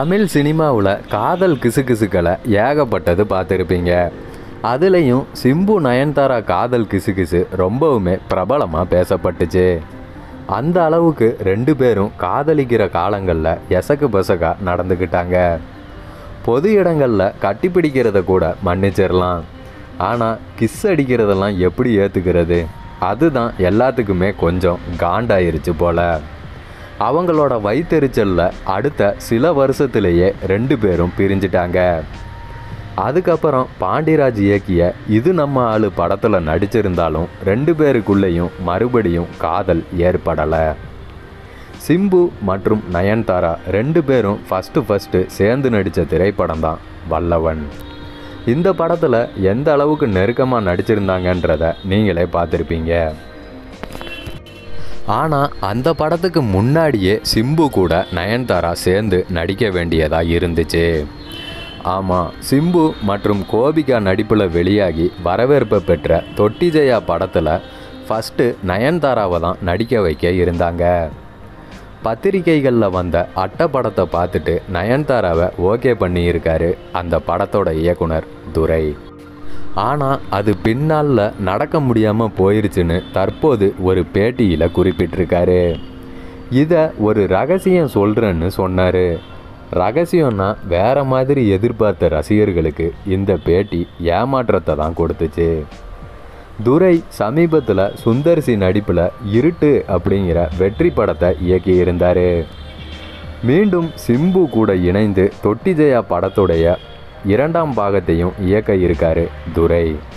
தமிழ் சினிமாவில் காதல் கிசுகிசுக்களை ஏகப்பட்டது பார்த்துருப்பீங்க அதுலேயும் சிம்பு நயன்தாரா காதல் கிசுகிசு ரொம்பவுமே பிரபலமாக பேசப்பட்டுச்சு அந்த அளவுக்கு ரெண்டு பேரும் காதலிக்கிற காலங்களில் எசக்கு பசகா நடந்துக்கிட்டாங்க பொது இடங்களில் கட்டிப்பிடிக்கிறத கூட மன்னிச்சிடலாம் ஆனால் கிஸ் அடிக்கிறதெல்லாம் எப்படி ஏற்றுக்கிறது அதுதான் எல்லாத்துக்குமே கொஞ்சம் காண்டாயிருச்சு போல அவங்களோட வயிற்றெரிச்சலில் அடுத்த சில வருஷத்திலேயே ரெண்டு பேரும் பிரிஞ்சிட்டாங்க அதுக்கப்புறம் பாண்டிராஜ் இயக்கிய இது நம்ம ஆளு படத்தில் நடிச்சிருந்தாலும் ரெண்டு பேருக்குள்ளேயும் மறுபடியும் காதல் ஏற்படலை சிம்பு மற்றும் நயன்தாரா ரெண்டு பேரும் ஃபஸ்ட்டு ஃபஸ்ட்டு சேர்ந்து நடித்த திரைப்படம் தான் வல்லவன் இந்த படத்தில் எந்த அளவுக்கு நெருக்கமாக நடிச்சிருந்தாங்கன்றத நீங்களே பார்த்துருப்பீங்க ஆனால் அந்த படத்துக்கு முன்னாடியே சிம்பு கூட நயன்தாரா சேர்ந்து நடிக்க வேண்டியதாக இருந்துச்சு ஆமாம் சிம்பு மற்றும் கோபிகா நடிப்பில் வெளியாகி வரவேற்பை பெற்ற தொட்டி ஜெயா படத்தில் ஃபஸ்ட்டு நயன்தாராவை தான் நடிக்க வைக்க இருந்தாங்க பத்திரிகைகளில் வந்த அட்டை படத்தை பார்த்துட்டு நயன்தாராவை ஓகே பண்ணியிருக்காரு அந்த படத்தோட இயக்குனர் துரை ஆனால் அது பின்னால் நடக்க முடியாமல் போயிருச்சுன்னு தற்போது ஒரு பேட்டியில் குறிப்பிட்டிருக்காரு இதை ஒரு ரகசியம் சொல்கிறேன்னு சொன்னார் ரகசியம்னா வேற மாதிரி எதிர்பார்த்த ரசிகர்களுக்கு இந்த பேட்டி ஏமாற்றத்தை தான் கொடுத்துச்சு துரை சமீபத்தில் சுந்தர்சி நடிப்பில் இருட்டு அப்படிங்கிற வெற்றி படத்தை இயக்கியிருந்தார் மீண்டும் சிம்பு கூட இணைந்து தொட்டி ஜெயா படத்துடைய இரண்டாம் பாகத்தையும் இயக்க இருக்காரு துரை